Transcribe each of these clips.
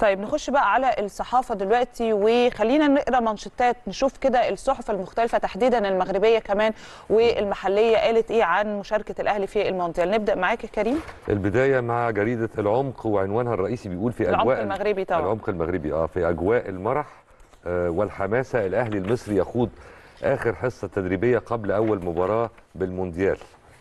طيب نخش بقى على الصحافه دلوقتي وخلينا نقرا منشطات نشوف كده الصحف المختلفه تحديدا المغربيه كمان والمحليه قالت ايه عن مشاركه الاهلي في المونديال نبدا معاك يا كريم البدايه مع جريده العمق وعنوانها الرئيسي بيقول في العمق اجواء المغربي طبعا. العمق المغربي اه في اجواء المرح آه والحماسه الاهلي المصري يخوض اخر حصه تدريبيه قبل اول مباراه بالمونديال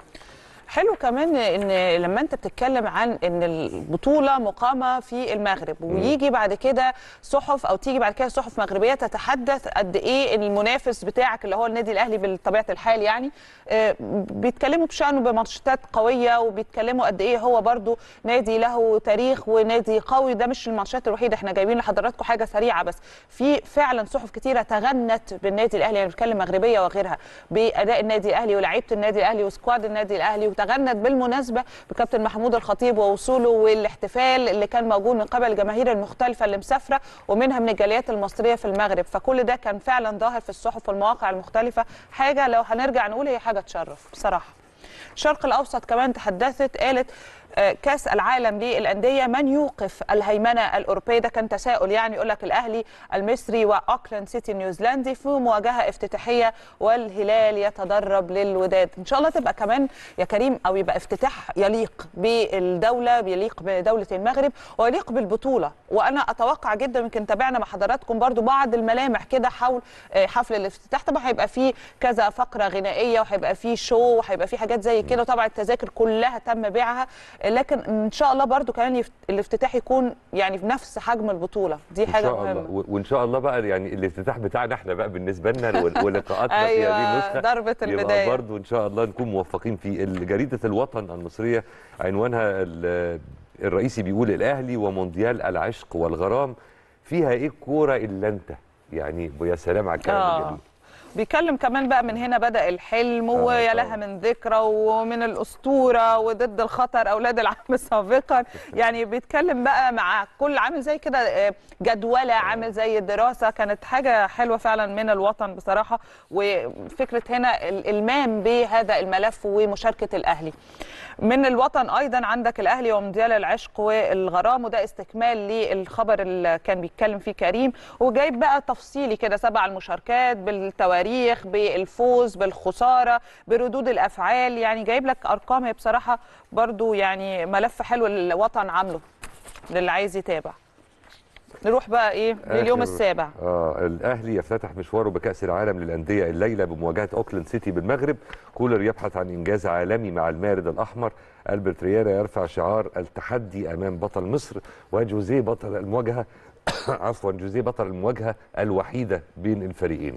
حلو كمان ان لما انت بتتكلم عن ان البطوله مقامه في المغرب ويجي بعد كده صحف او تيجي بعد كده صحف مغربيه تتحدث قد ايه المنافس بتاعك اللي هو النادي الاهلي بطبيعه الحال يعني آه، بيتكلموا بشانه بماتشات قويه وبيتكلموا قد ايه هو برضو نادي له تاريخ ونادي قوي ده مش الماتشات الوحيده احنا جايبين لحضراتكم حاجه سريعه بس في فعلا صحف كتيره تغنت بالنادي الاهلي يعني بتكلم مغربيه وغيرها باداء النادي الاهلي ولاعيبه النادي الاهلي وسكواد النادي الاهلي وتغنت بالمناسبه بكابتن محمود الخطيب ووصوله والاحتفال اللي كان موجود من قبل الجماهير المختلفه اللي مسافره ومنها من الجاليات المصريه في المغرب فكل ده كان فعلا ظاهر في الصحف والمواقع المختلفه حاجه لو هنرجع نقول هي حاجه تشرف بصراحه الشرق الاوسط كمان تحدثت قالت آه، كاس العالم للانديه من يوقف الهيمنه الاوروبيه ده كان تساؤل يعني يقول لك الاهلي المصري واوكلاند سيتي نيوزيلندي في مواجهه افتتاحيه والهلال يتدرب للوداد ان شاء الله تبقى كمان يا كريم او يبقى افتتاح يليق بالدوله يليق بدوله المغرب ويليق بالبطوله وانا اتوقع جدا يمكن تابعنا مع حضراتكم برضو بعض الملامح كده حول آه، حفل الافتتاح طبعا هيبقى فيه كذا فقره غنائيه وهيبقى فيه شو وهيبقى فيه حاجات زي كده وطبعا التذاكر كلها تم بيعها لكن ان شاء الله برضو كمان يفت... الافتتاح يكون يعني في نفس حجم البطوله دي ان حاجه شاء الله مهمه و- وان شاء الله بقى يعني الافتتاح بتاعنا احنا بقى بالنسبه لنا وال- ولقاءاتنا في هذه أيوة، النسخه ضربة البداية. يبقى برضو ان شاء الله نكون موفقين في جريده الوطن المصريه عنوانها ال- الرئيسي بيقول الاهلي ومونديال العشق والغرام فيها ايه الكوره الا انت يعني ويا سلام على الكلام آه. الجميل بيتكلم كمان بقى من هنا بدأ الحلم آه، ويا طبعاً. لها من ذكرى ومن الأسطورة وضد الخطر أولاد العم سابقا يعني بيتكلم بقى مع كل عامل زي كده آه، جدولة عامل زي الدراسة كانت حاجة حلوة فعلا من الوطن بصراحة وفكرة هنا الإلمام بهذا الملف ومشاركة الأهلي من الوطن أيضا عندك الأهلي ومونديال العشق والغرام وده استكمال للخبر اللي كان بيتكلم فيه كريم وجايب بقى تفصيلي كده سبع المشاركات بالتواريخ بالفوز بالخسارة بردود الأفعال يعني جايب لك أرقام هي بصراحة برضو يعني ملف حلو الوطن عامله للي عايز يتابع نروح بقى ايه لليوم آخر- السابع اه الاهلي يفتتح مشواره بكاس العالم للانديه الليله بمواجهه اوكلاند سيتي بالمغرب كولر يبحث عن انجاز عالمي مع المارد الاحمر البرت رييرا يرفع شعار التحدي امام بطل مصر وجوزيه بطل المواجهه عفوا جوزيه بطل المواجهه الوحيده بين الفريقين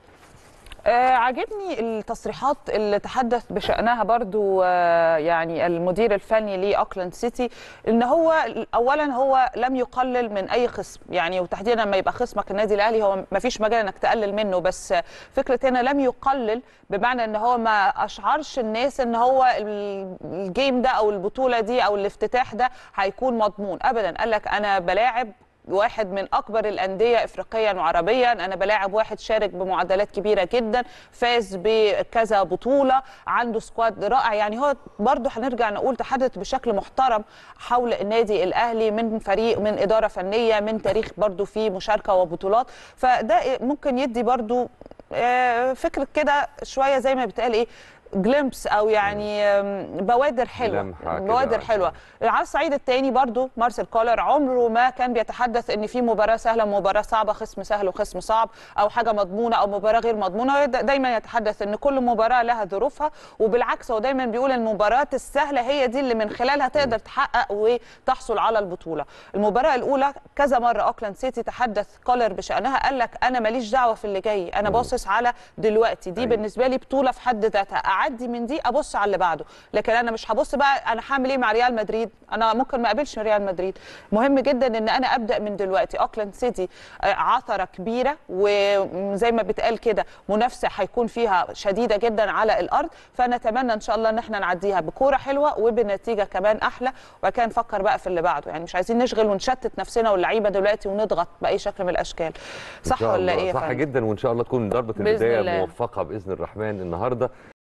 آه عجبني التصريحات اللي تحدث بشأنها برضو آه يعني المدير الفني لأوكلاند سيتي ان هو اولا هو لم يقلل من اي خصم يعني وتحديدا لما يبقى خصمك النادي الاهلي هو ما فيش مجال انك تقلل منه بس آه، فكره هنا لم يقلل بمعنى ان هو ما اشعرش الناس ان هو ال- الجيم ده او البطوله دي او الافتتاح ده هيكون مضمون ابدا قال لك انا بلاعب واحد من اكبر الانديه افريقيا وعربيا انا بلاعب واحد شارك بمعدلات كبيره جدا فاز بكذا بطوله عنده سكواد رائع يعني هو برضه هنرجع نقول تحدث بشكل محترم حول النادي الاهلي من فريق من اداره فنيه من تاريخ برضه في مشاركه وبطولات فده ممكن يدي برضه آه، فكره كده شويه زي ما بتقال ايه جليمبس او يعني آم، بوادر حلوه لمحة كده بوادر عشان- حلوه على الصعيد الثاني برضو مارسيل كولر عمره ما كان بيتحدث ان في مباراه سهله مباراه صعبه خصم سهل وخصم صعب او حاجه مضمونه او مباراه غير مضمونه هو دا- دايما يتحدث ان كل مباراه لها ظروفها وبالعكس هو دايما بيقول المباراه السهله هي دي اللي من خلالها تقدر تحقق وتحصل على البطوله المباراه الاولى كذا مره اوكلاند سيتي تحدث كولر بشانها قال لك انا ماليش دعوه في اللي جاي انا باصص على دلوقتي دي أيوة. بالنسبه لي بطوله في حد ذاتها اعدي من دي ابص على اللي بعده لكن انا مش هبص بقى انا هعمل ايه مع ريال مدريد انا ممكن ما اقابلش ريال مدريد مهم جدا ان انا ابدا من دلوقتي اوكلاند سيتي آه، عثره كبيره وزي ما بتقال كده منافسه هيكون فيها شديده جدا على الارض فنتمنى ان شاء الله ان احنا نعديها بكوره حلوه وبنتيجه كمان احلى وبعد كده نفكر بقى في اللي بعده يعني مش عايزين نشغل ونشتت نفسنا واللعيبه دلوقتي ونضغط باي شكل من الاشكال إن صح شاء ولا الله. ايه يا صح فندم؟ جدا وان شاء الله تكون ضربه بإذن البدايه الله. موفقه باذن الرحمن النهارده